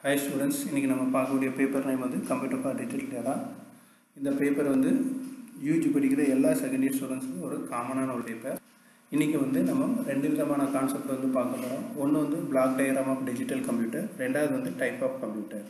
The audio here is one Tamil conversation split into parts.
ஹாய் ஸ்டூடெண்ட்ஸ் இன்றைக்கி நம்ம பார்க்கக்கூடிய பேப்பர் நேம் வந்து கம்ப்யூட்டர் ஃபார் டிஜிட்டல் டேட்டா இந்த பேப்பர் வந்து யூஜி படிக்கிற எல்லா செகண்ட் இயர் ஸ்டூடெண்ட்ஸுக்கும் ஒரு காமனான ஒரு பேப்பர் இன்றைக்கி வந்து நம்ம ரெண்டு விதமான கான்செப்ட் வந்து பார்க்க போகிறோம் ஒன்று வந்து block diagram of digital computer ரெண்டாவது வந்து டைப் ஆஃப் கம்ப்யூட்டர்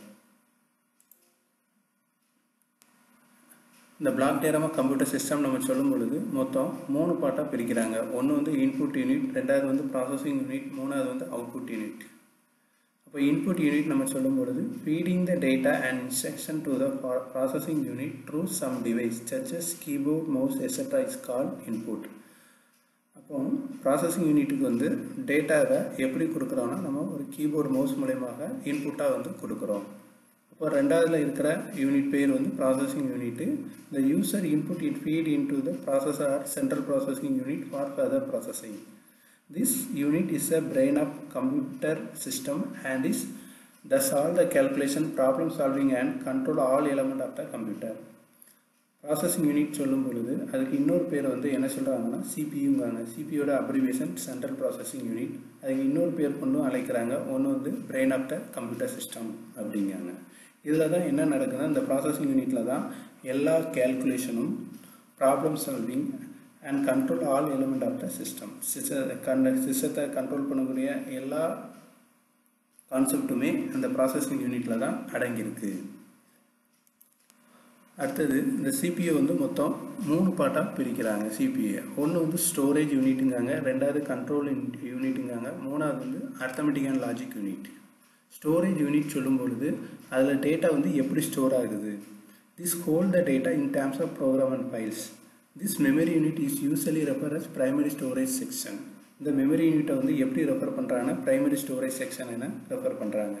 இந்த block diagram of computer system நம்ம சொல்லும் பொழுது மொத்தம் மூணு பார்ட்டாக பிரிக்கிறாங்க ஒன்று வந்து இன்புட் யூனிட் ரெண்டாவது வந்து ப்ராசஸிங் யூனிட் மூணாவது வந்து அவுட்புட் யூனிட் இப்போ இன்புட் யூனிட் நம்ம சொல்லும் பொழுது feeding the data and instruction to the processing unit through some device such as keyboard mouse etcetera is call input அப்போ ப்ராசஸிங் யூனிட்டுக்கு வந்து டேட்டாவை எப்படி கொடுக்குறோன்னா நம்ம ஒரு கீபோர்டு மவுஸ் மூலயமாக இன்புட்டாக வந்து கொடுக்குறோம் அப்போ ரெண்டாவதுல இருக்கிற யூனிட் பேர் வந்து ப்ராசஸிங் யூனிட்டு இந்த user input it feed into the processor central processing unit for further processing This unit is a brain of computer system and is does all the calculation, problem solving and control all element of the computer. Processing unit சொல்லும் பொழுது அதுக்கு இன்னொரு பேர் வந்து என்ன சொல்கிறாங்கன்னா சிபியூங்கிறாங்க சிபியோட அப்ரிவேஷன் சென்ட்ரல் ப்ராசஸிங் யூனிட் அதுக்கு இன்னொரு பேர் கொண்டும் அழைக்கிறாங்க ஒன்று வந்து brain of the computer system அப்படிங்கிறாங்க இதில் தான் என்ன நடக்குதுன்னா இந்த ப்ராசஸிங் யூனிட்டில் தான் எல்லா கேல்குலேஷனும் problem solving and control all element of the system சிஸ்ட சிஸ்டத்தை கண்ட்ரோல் பண்ணக்கூடிய எல்லா கான்செப்ட்டுமே அந்த ப்ராசஸிங் யூனிட்டில் தான் அடங்கியிருக்கு அடுத்தது இந்த சிபிஐ வந்து மொத்தம் மூணு பார்ட்டாக பிரிக்கிறாங்க சிபிஐ ஒன்று வந்து ஸ்டோரேஜ் யூனிட்டுங்காங்க ரெண்டாவது கண்ட்ரோல் யூனிட்டுங்காங்க மூணாவது வந்து arithmetic and logic unit storage unit சொல்லும் பொழுது அதில் டேட்டா வந்து எப்படி ஸ்டோர் ஆகுது this whole the data in terms of program and files this memory unit is usually refer as primary storage section இந்த மெமரி யூனிட்டை வந்து எப்படி ரெஃபர் பண்ணுறாங்கன்னா பிரைமரி ஸ்டோரேஜ் செக்ஷன் என ரெஃபர் பண்ணுறாங்க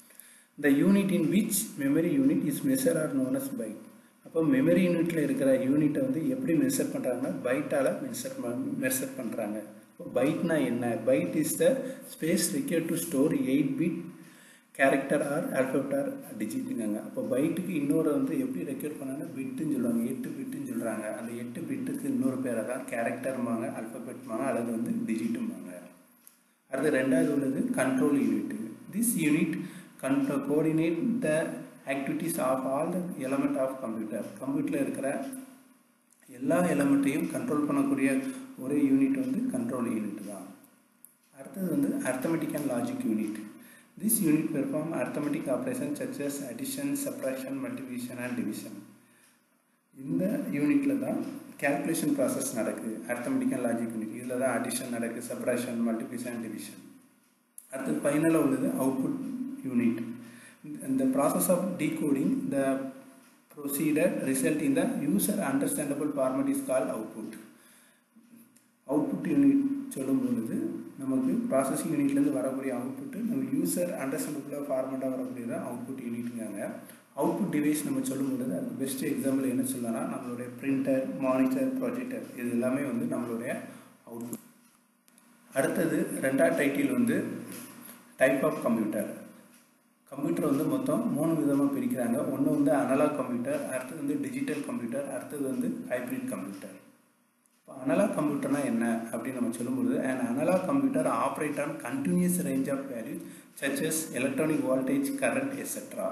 the unit in which memory unit is measure or known as byte அப்போ மெமரி யூனிட்டில் இருக்கிற யூனிட்டை வந்து எப்படி மெஷர் பண்ணுறாங்கன்னா பைட்டால் மெஷர் மெஷர் பண்ணுறாங்க இப்போ பைட்னா என்ன byte is the space require to store eight bit character or alphabet or டிஜிட்டுங்காங்க அப்போ பைட்டுக்கு இன்னொரு வந்து எப்படி ரெக்யூர் பண்ணாங்கன்னா பிட்டுன்னு சொல்லுவாங்க எட்டு பிட்டுன்னு சொல்கிறாங்க அந்த எட்டு பிட்டுக்கு இன்னொரு பேரை தான் கேரக்டர்மாங்க அல்ஃபபெட்மாங்க அல்லது வந்து டிஜிட்டுமாங்க அடுத்து ரெண்டாவது உள்ளது கண்ட்ரோல் யூனிட் திஸ் யூனிட் கண்ட்ரோ coordinate the activities of all the element of computer கம்ப்யூட்டரில் இருக்கிற எல்லா எலமெண்ட்டையும் கண்ட்ரோல் பண்ணக்கூடிய ஒரே யூனிட் வந்து கண்ட்ரோல் யூனிட் தான் அடுத்தது வந்து arithmetic and logic unit This unit perform arithmetic operations such as addition, subtraction, multiplication and division. இந்த யூனிட்டில் தான் கேல்குலேஷன் ப்ராசஸ் நடக்குது அர்த்தமெட்டிக் அண்ட் லாஜிக் யூனிட் இதில் தான் அடிஷன் நடக்குது சப்ராக்ஷன் மல்டிபிளிகேஷன் அண்ட் டிவிஷன் அடுத்து ஃபைனலாக உள்ளது அவுட்புட் யூனிட் இந்த process of decoding the procedure result in the user understandable format is call output output unit சொல்லும் பொழுது நமக்கு ப்ராசஸிங் யூனிட்லேருந்து வரக்கூடிய அவுட்புட்டு நம்ம யூசர் அண்டர்ஸ்டாண்டபுளாக ஃபார்மேட்டாக வரக்கூடியது அவுட்புட் யூனிட்டுங்காங்க அவுட்புட் டிவைஸ் நம்ம சொல்லும் பொழுது அதுக்கு பெஸ்ட் எக்ஸாம்பிள் என்ன சொல்லலாம்னா நம்மளுடைய பிரிண்டர் மானிட்டர் ப்ரொஜெக்டர் இது எல்லாமே வந்து நம்மளுடைய அவுட்புட் அடுத்தது ரெண்டாவது டைட்டில் வந்து டைப் ஆஃப் கம்ப்யூட்டர் கம்ப்யூட்டர் வந்து மொத்தம் மூணு விதமாக பிரிக்கிறாங்க ஒன்று வந்து அனலாக் கம்ப்யூட்டர் அடுத்தது வந்து டிஜிட்டல் கம்ப்யூட்டர் அடுத்தது வந்து ஹைப்ரிட் கம்ப்யூட்டர் இப்போ அனலாக் கம்ப்யூட்டர்னா என்ன அப்படின்னு நம்ம சொல்லும்போது and analog computer operate on continuous range of value such as electronic voltage current etcetera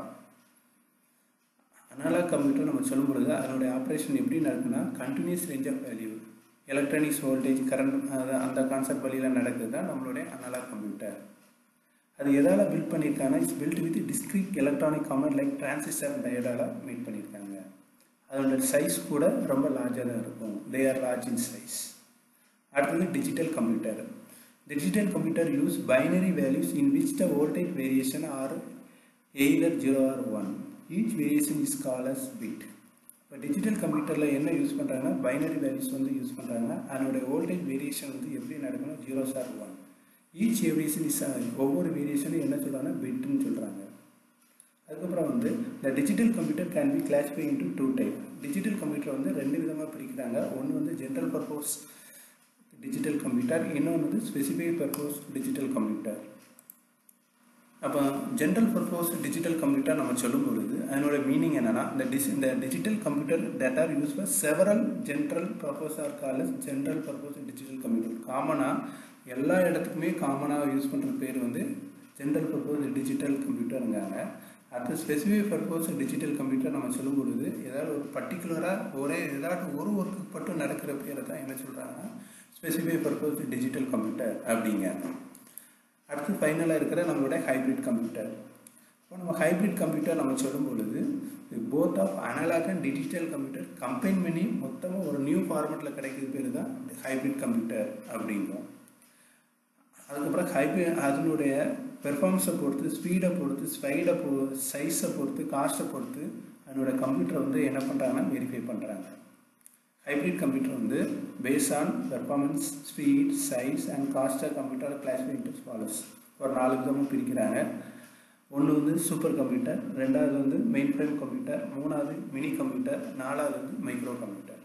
analog computer நம்ம சொல்லும்பொழுது அதனுடைய ஆப்ரேஷன் எப்படி நடக்குன்னா continuous range of value electronics voltage current அந்த கான்செப்ட் வழியில் நடக்குது தான் நம்மளுடைய அனலாக் கம்ப்யூட்டர் அது எதால் பில்ட் பண்ணியிருக்காங்கன்னா it's build with discrete electronic common like transistor diode made பண்ணியிருக்காங்க அதோட சைஸ் கூட ரொம்ப லார்ஜாக தான் இருக்கும் they are large in size அடுத்தது digital computer digital computer use binary values in which the voltage variation are either zero or one each variation is call as bit இப்போ டிஜிட்டல் கம்ப்யூட்டரில் என்ன யூஸ் பண்ணுறாங்கன்னா பைனரி வேல்யூஸ் வந்து யூஸ் பண்ணுறாங்க அதனுடைய வோல்டேஜ் வேரியேஷன் வந்து எப்படி நடக்கணும் zero or one each variation is ஒவ்வொரு வேரியேஷனும் என்ன சொல்கிறாங்கன்னா பிட்டுன்னு சொல்கிறாங்க அதுக்கப்புறம் வந்து இந்த digital computer can be classify into two type digital computer வந்து ரெண்டு விதமாக பிரிக்கிறாங்க ஒன்று வந்து ஜென்ரல் பர்பஸ் டிஜிட்டல் கம்ப்யூட்டர் இன்னொன்று வந்து ஸ்பெசிஃபிக் பர்பஸ் டிஜிட்டல் கம்ப்யூட்டர் அப்போ ஜென்ரல் பர்பஸ் டிஜிட்டல் கம்ப்யூட்டர் நம்ம சொல்லும் பொழுது அதனோட மீனிங் என்னென்னா இந்த டிஸ் இந்த digital computer that are use for several general purpose or call general purpose digital computer காமனாக எல்லா இடத்துக்குமே காமனாக யூஸ் பண்ணுற பேர் வந்து ஜென்ரல் பர்பஸ் டிஜிட்டல் கம்ப்யூட்டருங்காங்க அடுத்து ஸ்பெசிஃபிக் பர்பஸ் டிஜிட்டல் கம்ப்யூட்டர் நம்ம சொல்லும் பொழுது ஏதாவது ஒரு பர்டிகுலராக ஒரே ஏதாவது ஒரு ஒர்க்கு மட்டும் நடக்கிற பேரை தான் என்ன சொல்கிறாங்கன்னா ஸ்பெசிஃபிக் பர்பஸ் டிஜிட்டல் கம்ப்யூட்டர் அப்படிங்காங்க அடுத்து ஃபைனலாக இருக்கிற நம்மளுடைய ஹைப்ரிட் கம்ப்யூட்டர் இப்போ நம்ம ஹைப்ரிட் கம்ப்யூட்டர் நம்ம சொல்லும் பொழுது both of analog and digital computer combine பண்ணி மொத்தமாக ஒரு நியூ ஃபார்மெட்டில் கிடைக்கிற பேர் தான் ஹைப்ரிட் கம்ப்யூட்டர் அப்படிங்கும் அதுக்கப்புறம் ஹைப்ரிட் அதனுடைய பெர்ஃபார்மன்ஸை பொறுத்து ஸ்பீடை பொறுத்து ஸ்பைடை பொ சைஸை பொறுத்து காஸ்ட்டை பொறுத்து அதனோட கம்ப்யூட்டரை வந்து என்ன பண்ணுறாங்கன்னா வெரிஃபை பண்ணுறாங்க ஹைப்ரிட் கம்ப்யூட்டர் வந்து base on performance speed size and cost of computer classify into follows ஒரு நாலு விதமாக பிரிக்கிறாங்க ஒன்று வந்து சூப்பர் கம்ப்யூட்டர் ரெண்டாவது வந்து மெயின் ஃப்ரேம் கம்ப்யூட்டர் மூணாவது மினி கம்ப்யூட்டர் நாலாவது வந்து மைக்ரோ கம்ப்யூட்டர்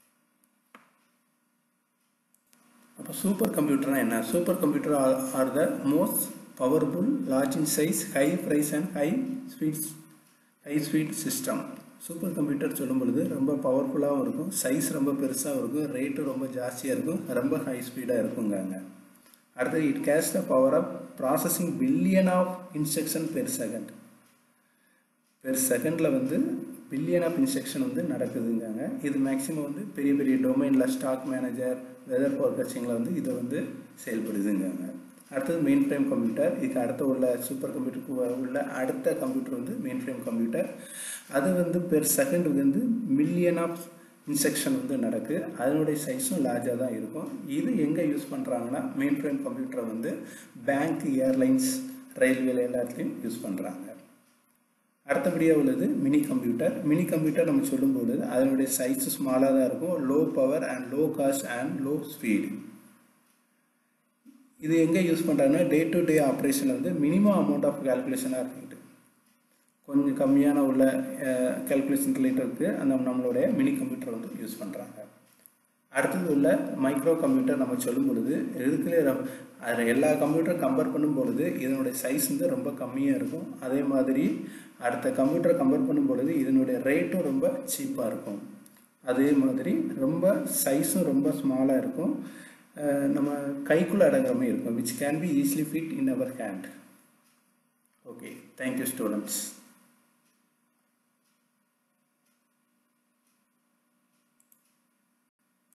அப்போ சூப்பர் கம்ப்யூட்டர்னா என்ன super computer are the most powerful large in size high price and high speed high speed system super computer சொல்லும் பொழுது ரொம்ப பவர்ஃபுல்லாகவும் இருக்கும் சைஸ் ரொம்ப பெருசாகவும் இருக்கும் ரேட்டும் ரொம்ப ஜாஸ்தியாக இருக்கும் ரொம்ப ஹை ஸ்பீடாக இருக்குங்காங்க அடுத்து it has the power of processing billion of instruction per second per செகண்டில் வந்து பில்லியன் ஆஃப் இன்ஸ்ட்ரக்ஷன் வந்து நடக்குதுங்காங்க இது மேக்ஸிமம் வந்து பெரிய பெரிய டொமைனில் ஸ்டாக் மேனேஜர் வெதர் ஃபோர்காஸ்டிங்கில் வந்து இதை வந்து செயல்படுதுங்காங்க அடுத்தது மெயின் ஃப்ரேம் கம்ப்யூட்டர் இதுக்கு அடுத்த உள்ள சூப்பர் கம்ப்யூட்டருக்கு உள்ள அடுத்த கம்ப்யூட்டர் வந்து மெயின் ஃப்ரேம் கம்ப்யூட்டர் அது வந்து பெர் செகண்டுக்கு வந்து மில்லியன் ஆஃப் இன்ஸ்ட்ரக்ஷன் வந்து நடக்கு அதனுடைய சைஸும் லார்ஜாக தான் இருக்கும் இது எங்கே யூஸ் பண்ணுறாங்கன்னா மெயின் ஃப்ரேம் கம்ப்யூட்டரை வந்து பேங்க் ஏர்லைன்ஸ் ரயில்வேல எல்லாத்துலேயும் யூஸ் பண்ணுறாங்க அடுத்தபடியாக உள்ளது மினி கம்ப்யூட்டர் மினி கம்ப்யூட்டர் நம்ம சொல்லும்போது அதனுடைய சைஸ் ஸ்மாலாக தான் இருக்கும் low power and low cost and low speed இது எங்கே யூஸ் பண்ணுறாங்கன்னா டே டு டே ஆப்ரேஷனில் வந்து மினிமம் அமௌண்ட் ஆஃப் கேல்குலேஷனாக இருக்குது கொஞ்சம் கம்மியான உள்ள கேல்குலேஷன் ரிலேட்டருக்கு அந்த நம்மளுடைய மினி கம்ப்யூட்டர் வந்து யூஸ் பண்ணுறாங்க அடுத்தது உள்ள மைக்ரோ கம்ப்யூட்டர் நம்ம சொல்லும் பொழுது இருக்கிற அதில் எல்லா கம்ப்யூட்டர் கம்பேர் பண்ணும் பொழுது இதனுடைய சைஸ் வந்து ரொம்ப கம்மியாக இருக்கும் அதே மாதிரி அடுத்த கம்ப்யூட்டரை கம்பேர் பண்ணும் பொழுது இதனுடைய ரேட்டும் ரொம்ப சீப்பாக இருக்கும் அதே மாதிரி ரொம்ப சைஸும் ரொம்ப ஸ்மாலாக இருக்கும் நம்ம கைக்குள்ளே அடங்குற மாதிரி இருக்கும் which can be easily fit in our hand okay thank you students